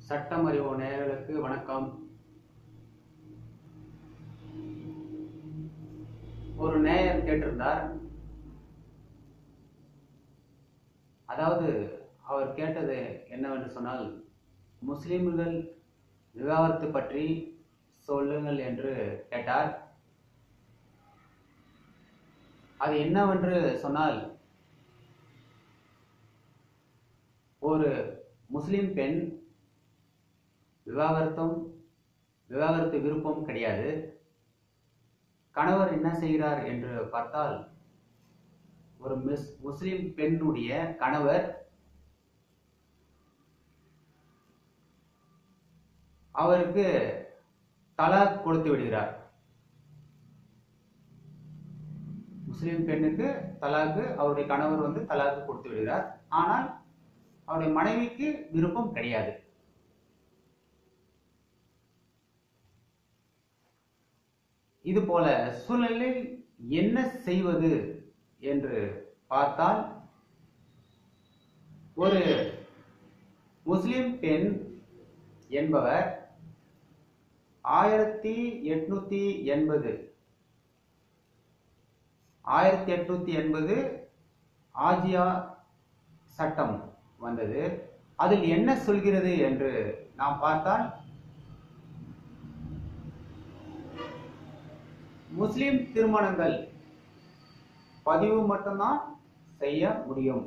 சட்டம் அறிவோம் நேயர்களுக்கு வணக்கம் ஒரு நேயர் கேட்டிருந்தார் அதாவது அவர் கேட்டது என்னவென்று சொன்னால் முஸ்லிம்கள் விவாகரத்து பற்றி சொல்லுங்கள் என்று கேட்டார் அது என்னவென்று சொன்னால் ஒரு முஸ்லிம் பெண் விவாகரத்தும் விவாகரத்து விருப்பம் கிடையாது கணவர் என்ன செய்கிறார் என்று பார்த்தால் ஒரு மிஸ் முஸ்லிம் பெண்ணுடைய கணவர் அவருக்கு தலாக் கொடுத்து விடுகிறார் முஸ்லிம் பெண்ணுக்கு தலாக்கு அவருடைய கணவர் வந்து தலாக்கு கொடுத்து விடுகிறார் ஆனால் அவருடைய மனைவிக்கு விருப்பம் கிடையாது இது போல சூழலில் என்ன செய்வது என்று பார்த்தால் ஒரு முஸ்லிம் பெண் என்பவர் ஆயிரத்தி எட்நூத்தி எண்பது ஆயிரத்தி எட்நூத்தி எண்பது ஆஜியா சட்டம் வந்தது அதில் என்ன சொல்கிறது என்று நாம் பார்த்தால் முஸ்லிம் திருமணங்கள் பதிவு மட்டும்தான் செய்ய முடியும்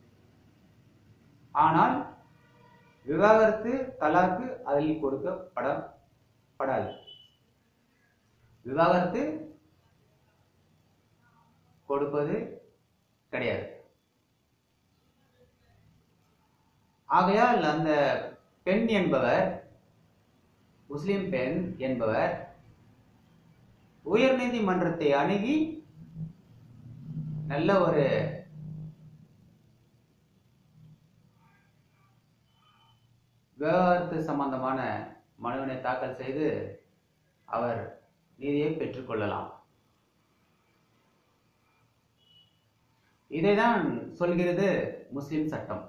ஆனால் விவாகரத்து தலாக்கு அதில் கொடுக்கப்படப்படாது விவாகரத்து கொடுப்பது கிடையாது ஆகையால் அந்த பெண் என்பவர் முஸ்லிம் பெண் என்பவர் உயர் நீதிமன்றத்தை அணுகி நல்ல ஒரு விவகாரத்து சம்பந்தமான மனுவினை தாக்கல் செய்து அவர் நீதியை பெற்றுக்கொள்ளலாம் இதைதான் சொல்கிறது முஸ்லிம் சட்டம்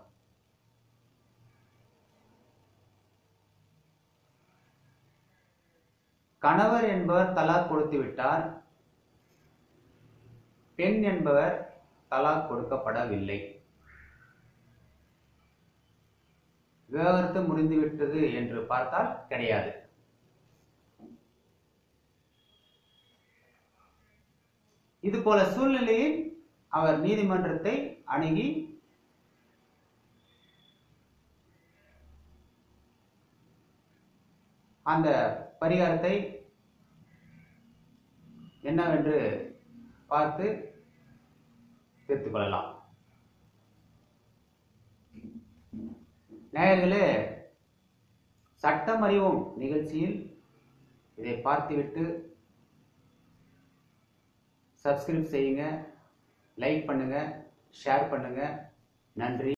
கணவர் என்பவர் தலாக் கொடுத்து விட்டார் பெண் என்பவர் தலாக் கொடுக்கப்படவில்லை விவாகரத்து முடிந்துவிட்டது என்று பார்த்தால் கிடையாது இது போல சூழ்நிலையில் அவர் நீதிமன்றத்தை அணுகி அந்த பரிகாரத்தை என்னவென்று பார்த்து தீர்த்து கொள்ளலாம் நேயர்களே சட்டம் அறிவோம் நிகழ்ச்சியில் இதை பார்த்துவிட்டு சப்ஸ்கிரைப் செய்யுங்க லைக் பண்ணுங்க ஷேர் பண்ணுங்க நன்றி